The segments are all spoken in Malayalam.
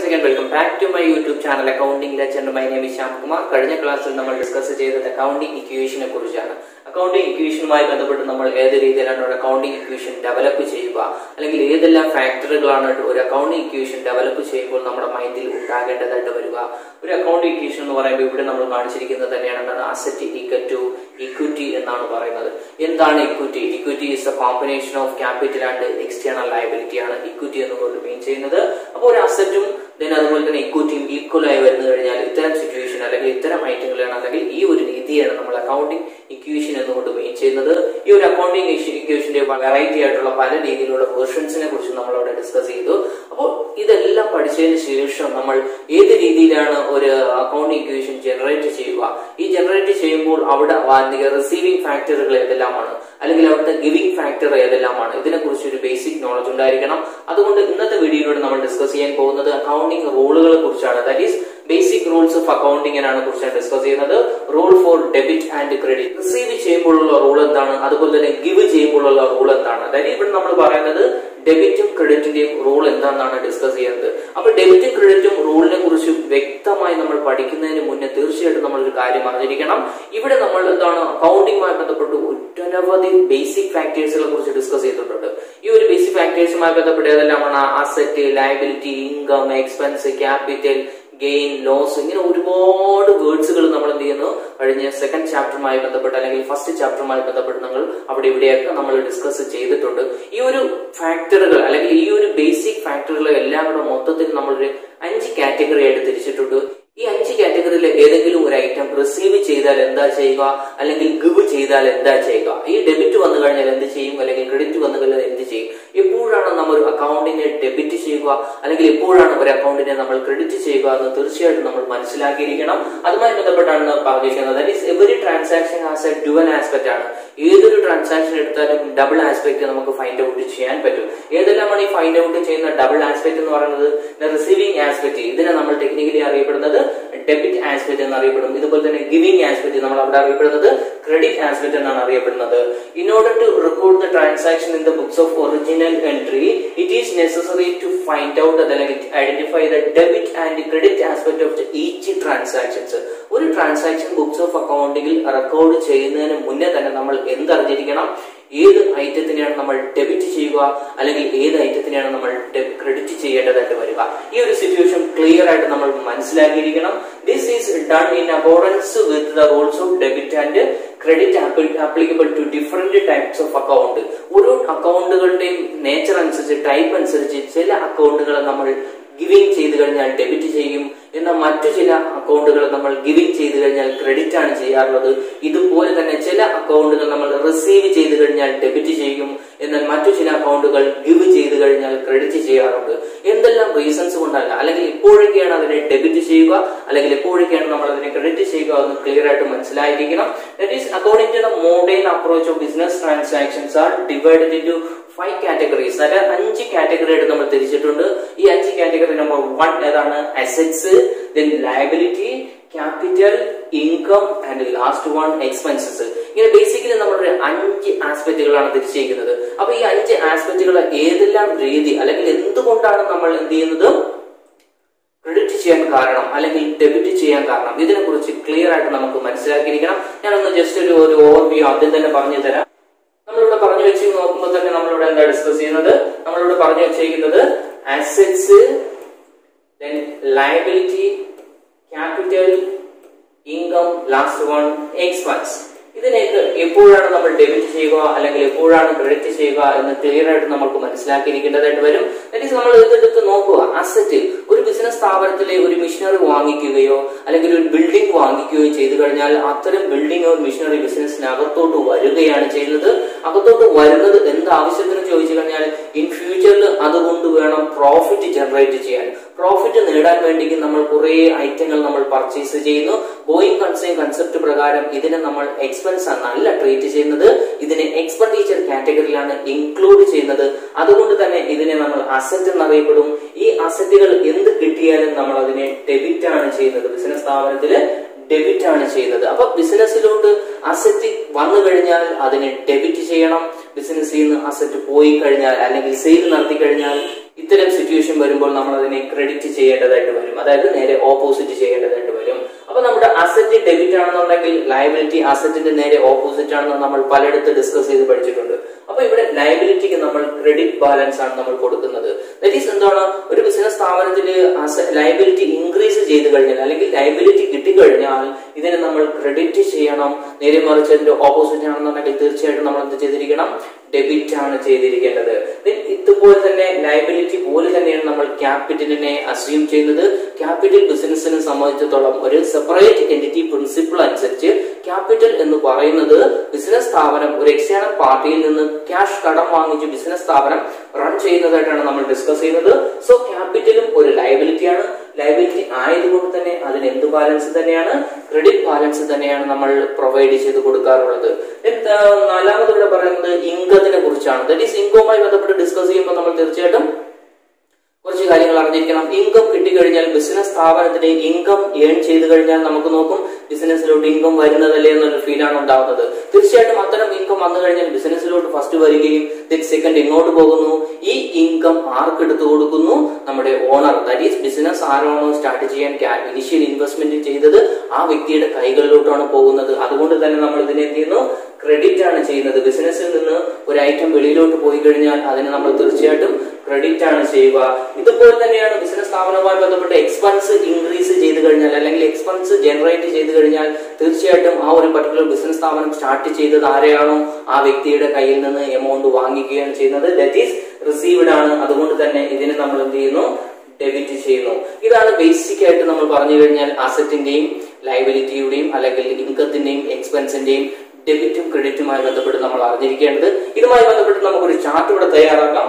once again welcome back to my YouTube channel accounting legend my name Shyam Kumar കഴിഞ്ഞ ക്ലാസ്സിൽ നമ്മൾ ഡിസ്കസ് ചെയ്തത് അക്കൗണ്ടിംഗ് ഇക്വേഷനെ കുറിച്ചാണ് അക്കൗണ്ടിംഗ് ഇക്വേഷനുമായി ബന്ധപ്പെട്ട് നമ്മൾ ഏത് രീതിയിലാണ് ഒരു അക്കൗണ്ടിംഗ് ഇക്വേഷൻ ഡെവലപ്പ് ചെയ്യുക അല്ലെങ്കിൽ ഏതെല്ലാം ഫാക്ടറുകളാണ് ഒരു അക്കൗണ്ടിംഗ് ഇക്വേഷൻ ഡെവലപ്പ് ചെയ്യുമ്പോൾ നമ്മുടെ മൈൻഡിൽ ഉണ്ടാകേണ്ടതായിട്ട് വരിക ഒരു അക്കൗണ്ടിംഗ് ഇക്വേഷൻ എന്ന് പറയുമ്പോൾ ഇവിടെ നമ്മൾ കാണിച്ചിരിക്കുന്നത് തന്നെയാണ് എന്താണ് അസറ്റ് ഈക്വൽ ടു ഇക്വിറ്റി എന്നാണ് പറയുന്നത് എന്താണ് equity equity is a combination of capital and external liability ആണ് ഇക്വിറ്റി എന്നുകൊണ്ട് മീൻ ചെയ്യുന്നത് അപ്പോൾ ഒരു അസറ്റും ദെൻ അതുപോലെ തന്നെ ഇക്വിറ്റിയും ഈക്വൽ ആയി വരുന്നു കഴിഞ്ഞാൽ ഇത്തരം സിറ്റുവേഷൻ അല്ലെങ്കിൽ ഇത്തരം ഐറ്റങ്ങളാണ് അല്ലെങ്കിൽ ഈ ഒരു രീതിയാണ് നമ്മൾ അക്കൗണ്ടിംഗ് ഇക്വേഷൻ എന്നുകൊണ്ട് മീൻ ചെയ്യുന്നത് ഈ ഒരു അക്കൗണ്ടിംഗ് ഇക്വേഷന്റെ വെറൈറ്റി ആയിട്ടുള്ള പല രീതിയിലുള്ള വേർഷൻസിനെ കുറിച്ച് നമ്മൾ അവിടെ ഡിസ്കസ് ചെയ്തു അപ്പോൾ ഇതെല്ലാം പഠിച്ചതിന് ശേഷം നമ്മൾ ഏത് രീതിയിലാണ് ഒരു അക്കൗണ്ടിംഗ് ഇക്വേഷൻ ജനറേറ്റ് ചെയ്യുക ഈ ജനറേറ്റ് ചെയ്യുമ്പോൾ അവിടെ റിസീവിംഗ് ഫാക്ടറുകൾ ഏതെല്ലാമാണ് അല്ലെങ്കിൽ അവിടുത്തെ ഗിവിംഗ് ഫാക്ടർ ഏതെല്ലാമാണ് ഇതിനെ കുറിച്ച് ഒരു ബേസിക് നോളജ് ഉണ്ടായിരിക്കണം അതുകൊണ്ട് ഇന്നത്തെ വീഡിയോയിലൂടെ നമ്മൾ ഡിസ്കസ് ചെയ്യാൻ പോകുന്നത് അക്കൗണ്ടിംഗ് റൂളുകളെ കുറിച്ചാണ് that is basic rules of അക്കൗണ്ടിങ്ങിനാണ് കുറിച്ചാണ് ഡിസ്കസ് ചെയ്യുന്നത് rule for debit and credit receive ചെയ്യുമ്പോഴുള്ള റൂൾ എന്താണ് അതുപോലെ തന്നെ ഗിവ് ചെയ്യുമ്പോഴുള്ള റൂൾ എന്താണ് അതായത് ഇവിടെ നമ്മൾ പറയുന്നത് ഡെബിറ്റും ക്രെഡിറ്റിന്റെയും റൂൾ എന്താണെന്നാണ് ഡിസ്കസ് ചെയ്യുന്നത് അപ്പൊ ഡെബിറ്റും ക്രെഡിറ്റും റൂളിനെ കുറിച്ച് വ്യക്തമായി നമ്മൾ പഠിക്കുന്നതിന് മുന്നേ തീർച്ചയായിട്ടും നമ്മൾ ഒരു കാര്യം അറിഞ്ഞിരിക്കണം ഇവിടെ നമ്മൾ എന്താണ് അക്കൗണ്ടിങ്ങുമായി ബന്ധപ്പെട്ട് ഒട്ടനവധി ബേസിക് ഫാക്ടേഴ്സുകളെ കുറിച്ച് ഡിസ്കസ് ചെയ്തിട്ടുണ്ട് ഈ ഒരു ബേസിക് ഫാക്ടേഴ്സുമായി ബന്ധപ്പെട്ട് ഏതെല്ലാമാണ് asset liability income expense capital gain loss ഇങ്ങനെ ഒരുപാട് വേർഡ്സുകൾ നമ്മൾ എന്ത് ചെയ്യുന്നു കഴിഞ്ഞ സെക്കൻഡ് ചാപ്റ്ററുമായി ബന്ധപ്പെട്ട് അല്ലെങ്കിൽ ഫസ്റ്റ് ചാപ്റ്ററുമായി ബന്ധപ്പെട്ട് നമ്മൾ അവിടെ ഇവിടെയൊക്കെ നമ്മൾ ഡിസ്കസ് ചെയ്തിട്ടുണ്ട് ഈ ഒരു ഫാക്ടറുകൾ അല്ലെങ്കിൽ ഈ ഒരു ബേസിക് ഫാക്ടറുകൾ എല്ലാം കൂടെ മൊത്തത്തിൽ നമ്മളൊരു അഞ്ച് കാറ്റഗറി ആയിട്ട് തിരിച്ചിട്ടുണ്ട് ഈ അഞ്ച് കാറ്റഗറിയിൽ ഏതെങ്കിലും ഒരു ഐറ്റം റിസീവ് ചെയ്താൽ എന്താ ചെയ്യുക അല്ലെങ്കിൽ ഗിവ് ചെയ്താൽ എന്താ ചെയ്യുക ഈ ഡെബിറ്റ് വന്നു കഴിഞ്ഞാൽ എന്ത് ചെയ്യും അല്ലെങ്കിൽ ക്രെഡിറ്റ് വന്നു കഴിഞ്ഞാൽ എന്ത് ചെയ്യും എപ്പോഴാണ് നമ്മൾ ഒരു അക്കൗണ്ടിനെ ഡെബിറ്റ് ചെയ്യുക അല്ലെങ്കിൽ എപ്പോഴാണ് ഒരു അക്കൗണ്ടിനെ നമ്മൾ ക്രെഡിറ്റ് ചെയ്യുക എന്ന് തീർച്ചയായിട്ടും നമ്മൾ മനസ്സിലാക്കിയിരിക്കണം അതുമായി ബന്ധപ്പെട്ടാണ് പറഞ്ഞിരിക്കുന്നത് that is every transaction has a dual aspect ആണ് ഏതൊരു ട്രാൻസാക്ഷൻ എടുത്താലും ഡബിൾ ആസ്പെക്ട് നമുക്ക് ഫൈൻഡ് ഔട്ട് ചെയ്യാൻ പറ്റും ഏതെല്ലാമാണ് ഈ ഫൈൻഡ് ഔട്ട് ചെയ്യുന്ന ഡബിൾ ആസ്പെക്ട് എന്ന് പറയുന്നത് റിസീവിംഗ് ആസ്പെക്ട് ഇതിനെ നമ്മൾ ടെക്നിക്കലി അറിയപ്പെടുന്നത് ഡെബിറ്റ് ആസ്പെക്ട് എന്ന് അറിയപ്പെടും ഇതുപോലെ തന്നെ ഗിവിംഗ് ആസ്പെക്ട് നമ്മൾ അവിടെ അറിയപ്പെടുന്നത് ക്രെഡിറ്റ് ആസ്പെക്ട് എന്നാണ് അറിയപ്പെടുന്നത് in order to record the transaction in the books of original entry it is necessary to find out അല്ലെങ്കിൽ identify the debit and credit aspect of each transactions ഒരു ട്രാൻസാക്ഷൻ ബുക്സ് ഓഫ് അക്കൗണ്ടിങ്ങിൽ റെക്കോർഡ് ചെയ്യുന്നതിന് മുന്നേ തന്നെ നമ്മൾ എന്തറിഞ്ഞിരിക്കണം ഏത് ഐറ്റത്തിനെയാണ് നമ്മൾ ഡെബിറ്റ് ചെയ്യുക അല്ലെങ്കിൽ ഏത് ഐറ്റത്തിനെയാണ് നമ്മൾ ക്രെഡിറ്റ് ചെയ്യേണ്ടതായിട്ട് വരിക ഈ ഒരു സിറ്റുവേഷൻ ക്ലിയർ ആയിട്ട് നമ്മൾ മനസ്സിലാക്കിയിരിക്കണം this is done in accordance with the rules of debit and credit applicable to different types of account ഓരോ അക്കൗണ്ടുകളുടെയും നേച്ചർ അനുസരിച്ച് ടൈപ്പ് അനുസരിച്ച് ചില അക്കൗണ്ടുകൾ നമ്മൾ ഗിവിംഗ് ചെയ്തു കഴിഞ്ഞാൽ ഡെബിറ്റ് ചെയ്യും എന്നാൽ മറ്റു ചില അക്കൗണ്ടുകൾ നമ്മൾ ഗിവിംഗ് ചെയ്തു കഴിഞ്ഞാൽ ക്രെഡിറ്റ് ആണ് ചെയ്യാറുള്ളത് ഇതുപോലെ തന്നെ ചില അക്കൗണ്ടുകൾ നമ്മൾ റിസീവ് ചെയ്തു കഴിഞ്ഞാൽ ഡെബിറ്റ് ചെയ്യും എന്നാൽ മറ്റു ചില അക്കൗണ്ടുകൾ ഗിവ് ചെയ്തു കഴിഞ്ഞാൽ ക്രെഡിറ്റ് ചെയ്യാറുണ്ട് എന്തെല്ലാം റീസൺസ് കൊണ്ടല്ല അല്ലെങ്കിൽ എപ്പോഴൊക്കെയാണ് അതിനെ ഡെബിറ്റ് ചെയ്യുക അല്ലെങ്കിൽ എപ്പോഴൊക്കെയാണ് നമ്മൾ അതിനെ ക്രെഡിറ്റ് ചെയ്യുക എന്ന് ക്ലിയർ ആയിട്ട് മനസ്സിലായിരിക്കണം that is according to the modern approach of business transactions are divided in five categories അതായത് അഞ്ച് കാറ്റഗറി ആയിട്ട് നമ്മൾ തിരിച്ചിട്ടുണ്ട് ഈ അഞ്ച് കാറ്റഗറി നമ്പർ വൺ ഏതാണ് assets then liability capital income and last one expenses ഇങ്ങനെ ബേസിക്കലി നമ്മളൊരു അഞ്ച് ആസ്പെക്റ്റുകളാണ് തിരിച്ചിരിക്കുന്നത് അപ്പൊ ഈ അഞ്ച് ആസ്പെക്റ്റുകൾ ഏതെല്ലാം രീതി അല്ലെങ്കിൽ എന്തുകൊണ്ടാണ് നമ്മൾ എന്ത് ചെയ്യുന്നത് ക്രെഡിറ്റ് ചെയ്യാൻ കാരണം അല്ലെങ്കിൽ ഡെബിറ്റ് ചെയ്യാൻ കാരണം ഇതിനെ കുറിച്ച് ക്ലിയർ ആയിട്ട് നമുക്ക് മനസ്സിലാക്കിയിരിക്കണം ഞാനൊന്ന് ജസ്റ്റ് ഒരു ഒരു ഓവർവ്യൂ ആദ്യം തന്നെ പറഞ്ഞു തരാം നമ്മളിവിടെ പറഞ്ഞു വെച്ച് നോക്കുമ്പോൾ തന്നെ നമ്മളിവിടെ എന്താ ഡിസ്കസ് ചെയ്യുന്നത് നമ്മളിവിടെ പറഞ്ഞു വെച്ചിരിക്കുന്നത് assets then liability capital income last one expense ഇതിനേക്ക് എപ്പോഴാണ് നമ്മൾ ഡെബിറ്റ് ചെയ്യുക അല്ലെങ്കിൽ എപ്പോഴാണ് ക്രെഡിറ്റ് ചെയ്യുക എന്ന് ക്ലിയർ ആയിട്ട് നമുക്ക് മനസ്സിലാക്കിയിരിക്കേണ്ടതായിട്ട് വരും ദാറ്റ് നമ്മൾ ഇതെടുത്ത് നോക്കുക അസറ്റ് ഒരു ബിസിനസ് സ്ഥാപനത്തിലെ ഒരു മിഷനറി വാങ്ങിക്കുകയോ അല്ലെങ്കിൽ ഒരു ബിൽഡിംഗ് വാങ്ങിക്കുകയോ ചെയ്തു കഴിഞ്ഞാൽ അത്തരം ബിൽഡിംഗ് ഒരു മിഷനറി ബിസിനസ്സിനകത്തോട്ട് വരികയാണ് ചെയ്യുന്നത് അകത്തോട്ട് വരുന്നത് എന്ത് ആവശ്യത്തിന് ചോദിച്ചു കഴിഞ്ഞാൽ ഇൻ ഫ്യൂച്ചറിൽ അതുകൊണ്ട് വേണം പ്രോഫിറ്റ് ജനറേറ്റ് ചെയ്യാൻ പ്രോഫിറ്റ് നേടാൻ വേണ്ടി നമ്മൾ കുറെ ഐറ്റങ്ങൾ നമ്മൾ പർച്ചേസ് ചെയ്യുന്നു ഗോയിങ് കൺസൈൻ കൺസെപ്റ്റ് പ്രകാരം ഇതിനെ നമ്മൾ എക്സ്പെൻസ് എന്നല്ല ട്രീറ്റ് ചെയ്യുന്നത് ഇതിനെ എക്സ്പെൻഡിച്ചർ കാറ്റഗറിയിലാണ് ഇൻക്ലൂഡ് ചെയ്യുന്നത് അതുകൊണ്ട് തന്നെ ഇതിനെ നമ്മൾ അസറ്റ് എന്നറിയപ്പെടും ഈ അസറ്റുകൾ എന്ത് കിട്ടിയാലും നമ്മൾ അതിനെ ഡെബിറ്റ് ആണ് ചെയ്യുന്നത് ബിസിനസ് സ്ഥാപനത്തില് ഡെബിറ്റ് ആണ് ചെയ്യുന്നത് അപ്പൊ ബിസിനസ്സിലോട്ട് അസറ്റ് വന്നു കഴിഞ്ഞാൽ അതിനെ ഡെബിറ്റ് ചെയ്യണം ബിസിനസ്സിൽ നിന്ന് അസറ്റ് പോയി കഴിഞ്ഞാൽ അല്ലെങ്കിൽ സെയിൽ നടത്തി കഴിഞ്ഞാൽ ഇത്തരം സിറ്റുവേഷൻ വരുമ്പോൾ നമ്മൾ അതിനെ ക്രെഡിറ്റ് ചെയ്യേണ്ടതായിട്ട് വരും അതായത് നേരെ ഓപ്പോസിറ്റ് ചെയ്യേണ്ടതായിട്ട് വരും അപ്പൊ നമ്മുടെ അസറ്റ് ഡെബിറ്റ് ആണെന്നുണ്ടെങ്കിൽ ലയബിലിറ്റി അസറ്റിന്റെ നേരെ ഓപ്പോസിറ്റ് ആണെന്ന് നമ്മൾ പലയിടത്ത് ഡിസ്കസ് ചെയ്ത് പഠിച്ചിട്ടുണ്ട് അപ്പൊ ഇവിടെ ലയബിലിറ്റിക്ക് നമ്മൾ ക്രെഡിറ്റ് ബാലൻസ് ആണ് നമ്മൾ കൊടുക്കുന്നത് ദറ്റ് ഈസ് എന്താണ് ഒരു ബിസിനസ് സ്ഥാപനത്തിന് ലയബിലിറ്റി ഇൻക്രീസ് ചെയ്ത് കഴിഞ്ഞാൽ അല്ലെങ്കിൽ ലയബിലിറ്റി കിട്ടിക്കഴിഞ്ഞാൽ ഇതിനെ നമ്മൾ ക്രെഡിറ്റ് ചെയ്യണം നേരെ മറിച്ച് അതിന്റെ ഓപ്പോസിറ്റ് ആണെന്നുണ്ടെങ്കിൽ തീർച്ചയായിട്ടും നമ്മൾ എന്ത് ചെയ്തിരിക്കണം ഡെബിറ്റ് ആണ് ചെയ്തിരിക്കേണ്ടത് Then ഇതുപോലെ തന്നെ ലയബിലിറ്റി പോലെ തന്നെയാണ് നമ്മൾ ക്യാപിറ്റലിനെ അസ്യൂം ചെയ്യുന്നത് ക്യാപിറ്റൽ ബിസിനസിനെ സംബന്ധിച്ചിടത്തോളം ഒരു സെപ്പറേറ്റ് എന്റിറ്റി പ്രിൻസിപ്പിൾ അനുസരിച്ച് ക്യാപിറ്റൽ എന്ന് പറയുന്നത് ബിസിനസ് സ്ഥാപനം ഒരു എക്സ്റ്റേണൽ പാർട്ടിയിൽ നിന്ന് ക്യാഷ് കടം വാങ്ങിച്ച് ബിസിനസ് സ്ഥാപനം റൺ ചെയ്യുന്നതായിട്ടാണ് നമ്മൾ ഡിസ്കസ് ചെയ്യുന്നത് സോ ക്യാപിറ്റലും ഒരു ലയബിലിറ്റിയാണ് ലയബിലിറ്റി ആയതുകൊണ്ട് തന്നെ അതിന് എന്ത് ബാലൻസ് തന്നെയാണ് ക്രെഡിറ്റ് ബാലൻസ് തന്നെയാണ് നമ്മൾ പ്രൊവൈഡ് ചെയ്ത് കൊടുക്കാറുള്ളത് എന്താ നാലാമത് ഇവിടെ പറയുന്നത് ഇൻകത്തിനെ കുറിച്ചാണ് ദറ്റ് ഈസ് ഇൻകവുമായി ബന്ധപ്പെട്ട് ഡിസ്കസ് ചെയ്യുമ്പോൾ നമ്മൾ തീർച്ചയായിട്ടും കുറച്ച് കാര്യങ്ങൾ അറിഞ്ഞിരിക്കണം ഇൻകം കിട്ടിക്കഴിഞ്ഞാൽ ബിസിനസ് സ്ഥാപനത്തിന് ഇൻകം ഏൺ ചെയ്ത് കഴിഞ്ഞാൽ നമുക്ക് നോക്കും ബിസിനസ്സിലോട്ട് ഇൻകം വരുന്നതല്ലേ എന്നൊരു ഫീലാണ് ഉണ്ടാവുന്നത് തീർച്ചയായിട്ടും അത്തരം ഇൻകം വന്നു കഴിഞ്ഞാൽ ബിസിനസ്സിലോട്ട് ഫസ്റ്റ് വരികയും സെക്കൻഡ് ഇങ്ങോട്ട് പോകുന്നു ഈ ഇൻകം ആർക്ക് എടുത്തു കൊടുക്കുന്നു നമ്മുടെ ഓണർ ദാറ്റ് ഈസ് ബിസിനസ് ആരാണോ സ്റ്റാർട്ട് ചെയ്യാൻ ഇനിഷ്യൽ ഇൻവെസ്റ്റ്മെന്റ് ചെയ്തത് ആ വ്യക്തിയുടെ കൈകളിലോട്ടാണ് പോകുന്നത് അതുകൊണ്ട് തന്നെ നമ്മൾ ഇതിനെ എന്ത് ചെയ്യുന്നു ക്രെഡിറ്റ് ആണ് ചെയ്യുന്നത് ബിസിനസ്സിൽ നിന്ന് ഒരു ഐറ്റം വെളിയിലോട്ട് പോയി കഴിഞ്ഞാൽ അതിന് നമ്മൾ തീർച്ചയായിട്ടും ക്രെഡിറ്റ് ആണ് ചെയ്യുക ഇതുപോലെ തന്നെയാണ് ബിസിനസ് സ്ഥാപനവുമായി ബന്ധപ്പെട്ട് എക്സ്പെൻസ് ഇൻക്രീസ് ചെയ്ത് കഴിഞ്ഞാൽ അല്ലെങ്കിൽ എക്സ്പെൻസ് ജനറേറ്റ് ചെയ്ത് കഴിഞ്ഞാൽ തീർച്ചയായിട്ടും ആ ഒരു പർട്ടിക്കുലർ ബിസിനസ് സ്ഥാപനം സ്റ്റാർട്ട് ചെയ്തത് ആരെയാണോ ആ വ്യക്തിയുടെ കയ്യിൽ നിന്ന് എമൗണ്ട് വാങ്ങിക്കുകയാണ് ചെയ്യുന്നത് ദറ്റ് ഈസ് റിസീവ്ഡ് ആണ് അതുകൊണ്ട് തന്നെ ഇതിന് നമ്മൾ എന്ത് ചെയ്യുന്നു ഡെബിറ്റ് ചെയ്യുന്നു ഇതാണ് ബേസിക് ആയിട്ട് നമ്മൾ പറഞ്ഞു കഴിഞ്ഞാൽ അസറ്റിന്റെയും ലയബിലിറ്റിയുടെയും അല്ലെങ്കിൽ ഇൻകത്തിന്റെയും എക്സ്പെൻസിന്റെയും ഡെബിറ്റും ക്രെഡിറ്റുമായി ബന്ധപ്പെട്ട് നമ്മൾ അറിഞ്ഞിരിക്കേണ്ടത് ഇതുമായി ബന്ധപ്പെട്ട് നമുക്കൊരു ചാർട്ട് ഇവിടെ തയ്യാറാക്കാം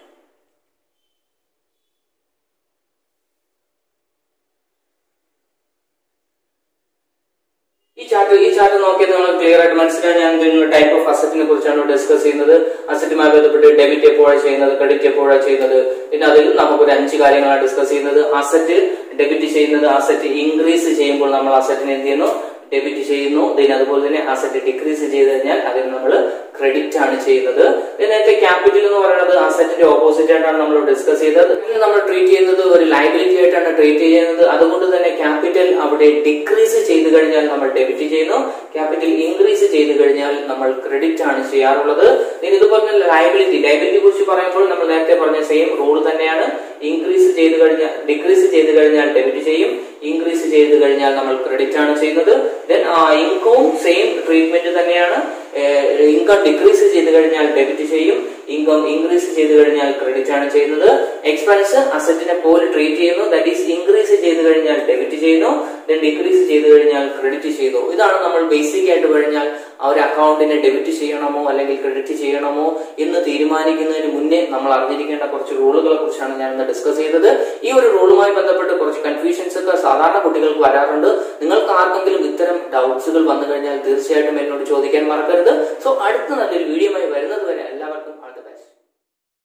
ഈ ചാർട്ട് ഈ ചാർട്ട് നോക്കിയത് നമ്മൾ ക്ലിയർ ആയിട്ട് മനസ്സിലായി ഞാൻ ടൈപ്പ് ഓഫ് അസറ്റിനെ കുറിച്ചാണ് ഡിസ്കസ് ചെയ്യുന്നത് അസറ്റുമായി ബന്ധപ്പെട്ട് ഡെബിറ്റ് എപ്പോഴാണ് ചെയ്യുന്നത് ക്രെഡിറ്റ് എപ്പോഴാണ് ചെയ്യുന്നത് പിന്നെ അതിൽ നമുക്കൊരു അഞ്ച് കാര്യങ്ങളാണ് ഡിസ്കസ് ചെയ്യുന്നത് അസറ്റ് ഡെബിറ്റ് ചെയ്യുന്നത് അസറ്റ് ഇൻക്രീസ് ചെയ്യുമ്പോൾ നമ്മൾ അസറ്റിനെ എന്ത് ചെയ്യുന്നു ഡെബിറ്റ് ചെയ്യുന്നു ഇതിന് അതുപോലെ തന്നെ അസറ്റ് ഡിക്രീസ് ചെയ്ത് കഴിഞ്ഞാൽ അതിന് നമ്മൾ ക്രെഡിറ്റ് ആണ് ചെയ്യുന്നത് നേരത്തെ ക്യാപിറ്റൽ എന്ന് പറയുന്നത് അസറ്റിന്റെ ഓപ്പോസിറ്റ് ആയിട്ടാണ് നമ്മൾ ഡിസ്കസ് ചെയ്തത് ഇതിന് നമ്മൾ ട്രീറ്റ് ചെയ്യുന്നത് ഒരു ലൈബിലിറ്റി ആയിട്ടാണ് ട്രീറ്റ് ചെയ്യുന്നത് അതുകൊണ്ട് തന്നെ ക്യാപിറ്റൽ അവിടെ ഡിക്രീസ് ചെയ്ത് കഴിഞ്ഞാൽ നമ്മൾ ഡെബിറ്റ് ചെയ്യുന്നു ക്യാപിറ്റൽ ഇൻക്രീസ് ചെയ്ത് കഴിഞ്ഞാൽ നമ്മൾ ക്രെഡിറ്റ് ആണ് ചെയ്യാറുള്ളത് ഇനി ഇതുപോലെ തന്നെ ലൈബിലിറ്റി ലൈബിലിറ്റി കുറിച്ച് പറയുമ്പോൾ നമ്മൾ നേരത്തെ പറഞ്ഞ സെയിം റൂൾ തന്നെയാണ് ഇൻക്രീസ് ചെയ്ത് കഴിഞ്ഞാൽ ഡിക്രീസ് ചെയ്ത് കഴിഞ്ഞാൽ ഡെബിറ്റ് ചെയ്യും ഇൻക്രീസ് ചെയ്ത് കഴിഞ്ഞാൽ നമ്മൾ ക്രെഡിറ്റ് ആണ് ചെയ്യുന്നത് ദെൻ ഇൻകവും സെയിം ട്രീറ്റ്മെന്റ് തന്നെയാണ് ഇൻകം ഡിക്രീസ് ചെയ്ത് കഴിഞ്ഞാൽ ഡെബിറ്റ് ചെയ്യും ഇൻകം ഇൻക്രീസ് ചെയ്ത് കഴിഞ്ഞാൽ ക്രെഡിറ്റ് ആണ് ചെയ്യുന്നത് എക്സ്പെൻസ് അസറ്റിനെ പോലെ ട്രീറ്റ് ചെയ്യുന്നു ദാറ്റ് ഈസ് ഇൻക്രീസ് ചെയ്ത് കഴിഞ്ഞാൽ ഡെബിറ്റ് ചെയ്യുന്നു ദെൻ ഡിക്രീസ് ചെയ്ത് കഴിഞ്ഞാൽ ക്രെഡിറ്റ് ചെയ്യുന്നു ഇതാണ് നമ്മൾ ബേസിക് ആയിട്ട് കഴിഞ്ഞാൽ ആ ഒരു അക്കൗണ്ടിനെ ഡെബിറ്റ് ചെയ്യണമോ അല്ലെങ്കിൽ ക്രെഡിറ്റ് ചെയ്യണമോ എന്ന് തീരുമാനിക്കുന്നതിന് മുന്നേ നമ്മൾ അറിഞ്ഞിരിക്കേണ്ട കുറച്ച് റൂളുകളെ കുറിച്ചാണ് ഞാൻ ഇന്ന് ഡിസ്കസ് ചെയ്തത് ഈ ഒരു റൂളുമായി ബന്ധപ്പെട്ട് കുറച്ച് കൺഫ്യൂഷൻസ് ഒക്കെ സാധാരണ കുട്ടികൾക്ക് വരാറുണ്ട് നിങ്ങൾക്ക് ആർക്കെങ്കിലും ഇത്തരം ഡൗട്ട്സുകൾ വന്നു കഴിഞ്ഞാൽ തീർച്ചയായിട്ടും എന്നോട് ചോദിക്കാൻ മറക്കരുത് സോ അടുത്ത നല്ലൊരു വീഡിയോയുമായി വരുന്നത് വരെ